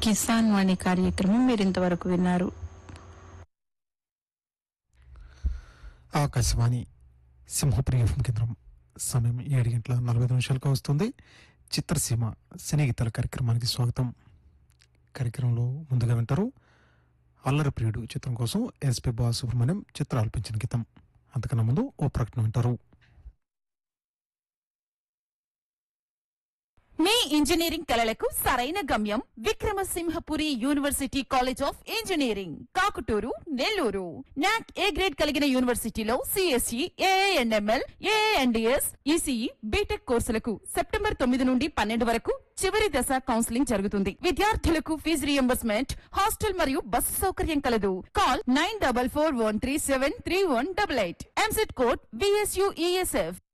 కిసాన్ వాణి కార్యక్రమం మీరు ఇంతవరకు విన్నారు ఆకాశవాణి సింహపురి ఎఫ్ఎం కేంద్రం సమయం ఏడు గంటల నలభై ఐదు నిమిషాలకు వస్తుంది చిత్రసీమ సినీ గీతాల కార్యక్రమానికి స్వాగతం కార్యక్రమంలో ముందుగా వింటారు అల్లరి ప్రియుడు చిత్రం కోసం ఎస్పి బాలసుబ్రహ్మణ్యం చిత్ర ఆల్పించిన గీతం అంతకన్నా ముందు ఓ ప్రకటన వింటారు మీ ఇంజనీరింగ్ కలలకు సరైన గమ్యం Vikramasimhapuri university college of engineering Kakuturu Nellore NAAC A grade కలిగిన యూనివర్సిటీలో CSE ANML ANDS ECE BTech కోర్సులకు సెప్టెంబర్ తొమ్మిది నుండి పన్నెండు వరకు చివరి దశ కౌన్సిలింగ్ జరుగుతుంది విద్యార్థులకు ఫీజు రియంబర్స్మెంట్ హాస్టల్ మరియు బస్సు సౌకర్యం కలదు call nine double four one three seven three one double eight EAMCET code VSUESF